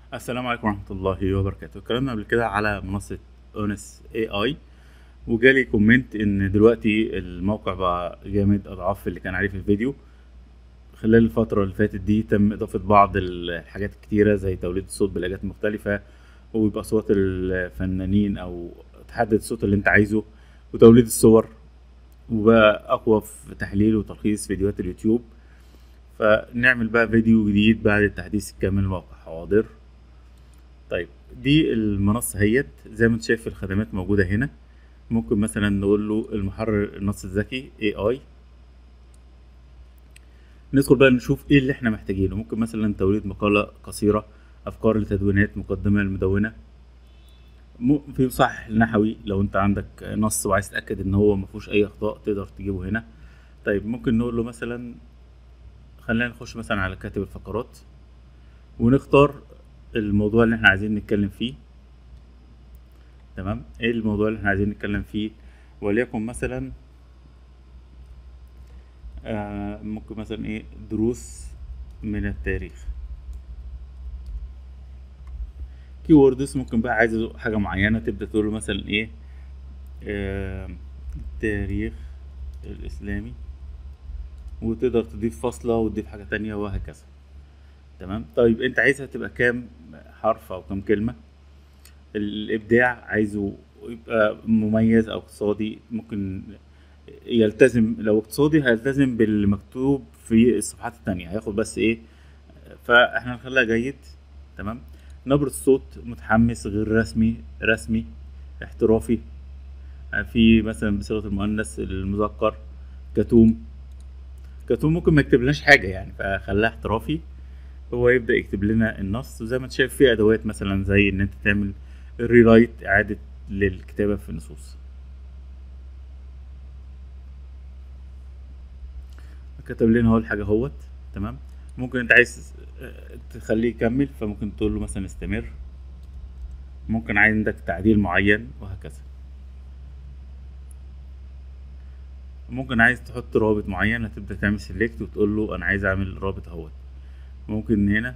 السلام عليكم ورحمة الله وبركاته اتكلمنا قبل كده على منصة اونس اي اي وجالي كومنت ان دلوقتي الموقع بقى جامد اضعاف اللي كان عليه في الفيديو خلال الفترة اللي فاتت دي تم اضافة بعض الحاجات الكتيرة زي توليد الصوت بلهجات مختلفة ويبقى صوت الفنانين او تحدد الصوت اللي انت عايزه وتوليد الصور وبقى اقوى في تحليل وتلخيص فيديوهات اليوتيوب فنعمل بقى فيديو جديد بعد التحديث الكامل للموقع حاضر طيب دي المنصة هيت زي ما انت شايف الخدمات موجودة هنا ممكن مثلا نقول له المحرر النص الذكي AI ندخل بقى نشوف ايه اللي احنا محتاجينه ممكن مثلا توليد مقالة قصيرة افكار لتدوينات مقدمة المدونة في مصحح نحوي لو انت عندك نص وعايز تتأكد ان هو مفيهوش اي اخطاء تقدر تجيبه هنا طيب ممكن نقول له مثلا خلينا نخش مثلا على كاتب الفقرات ونختار الموضوع اللي احنا عايزين نتكلم فيه تمام ايه الموضوع اللي احنا عايزين نتكلم فيه وليكن مثلا آه ممكن مثلا ايه دروس من التاريخ كيوردز ممكن بقى عايز حاجة معينة تبدأ تقول له مثلا ايه آه التاريخ الإسلامي وتقدر تضيف فاصلة وتضيف حاجة تانية وهكذا تمام طيب انت عايزها تبقى كام حرف او كام كلمة الابداع عايزه يبقى مميز او اقتصادي ممكن يلتزم لو اقتصادي هيلتزم بالمكتوب في الصفحات التانية هياخد بس ايه فاحنا نخليها جيد تمام نبرة الصوت متحمس غير رسمي رسمي احترافي في مثلا بصيغة المؤنث المذكر كتوم كتوم ممكن ما يكتبلناش حاجة يعني فخلاها احترافي هو يبدأ يكتب لنا النص وزي ما انت شايف في ادوات مثلا زي ان انت تعمل ريرايت اعادة للكتابة في النصوص كتب لنا اهو الحاجة اهوت تمام ممكن انت عايز تخليه يكمل فممكن تقول له مثلا استمر ممكن عندك تعديل معين وهكذا ممكن عايز تحط رابط معين هتبدأ تعمل سيلكت وتقول له انا عايز اعمل رابط اهوت ممكن هنا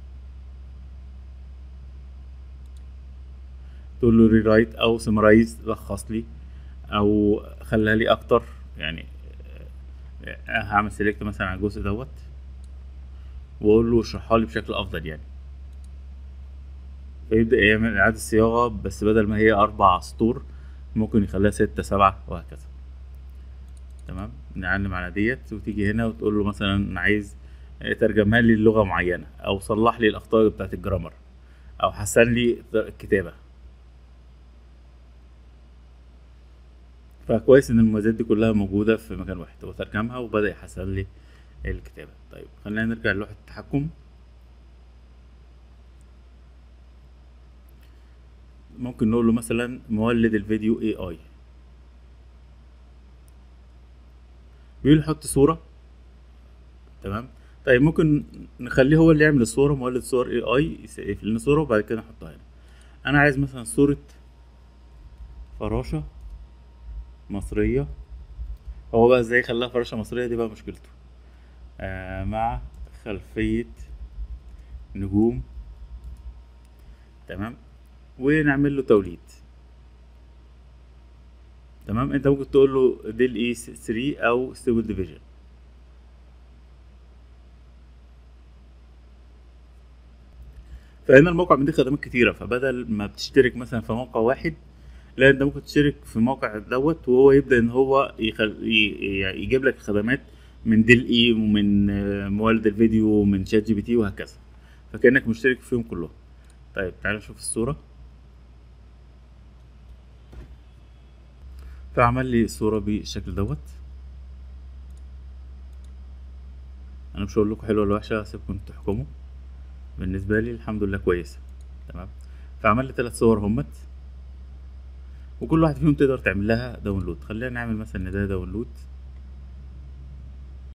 تقول له ريرايت او سمرايز لخص لي او خليها لي اكتر يعني هعمل سيلكت مثلا على الجزء دوت واقول له اشرحها لي بشكل افضل يعني فيبدأ يعمل اعادة صياغة بس بدل ما هي اربع سطور ممكن يخليها ستة سبعة وهكذا تمام نعلم على ديت وتيجي هنا وتقول له مثلا انا عايز ترجمها لي للغة معينة أو صلح لي الأخطاء بتاعت الجرامر أو حسن لي الكتابة فكويس إن المميزات دي كلها موجودة في مكان واحد هو ترجمها وبدأ يحسن لي الكتابة طيب خلينا نرجع للوحة التحكم ممكن نقول له مثلا مولد الفيديو اي اي بيقول حط صورة تمام طيب ممكن نخليه هو اللي يعمل الصورة مولد صور اي اي يقفل لنا صورة وبعد كده نحطها هنا انا عايز مثلا صورة فراشة مصرية هو بقى ازاي خلاها فراشة مصرية دي بقى مشكلته آه مع خلفية نجوم تمام ونعمل له توليد تمام انت ممكن تقول له ديل اي 3 او ستيبل ديفيجن فهنا الموقع بيديك خدمات كتيرة فبدل ما بتشترك مثلا في موقع واحد لا انت ممكن تشترك في موقع دوت وهو يبدأ ان هو يخل... يجيب لك خدمات من ديل اي ومن مولد الفيديو ومن شات جي بي تي وهكذا فكأنك مشترك فيهم كلهم طيب تعالى نشوف الصورة فعمل لي صورة بالشكل دوت انا مش هقول لكم حلوة ولا وحشة هسيبكم تحكموا بالنسبة لي الحمد لله كويسة تمام فعمل لي ثلاث صور همت وكل واحد فيهم تقدر تعمل لها داونلود خلينا نعمل مثلا ده داونلود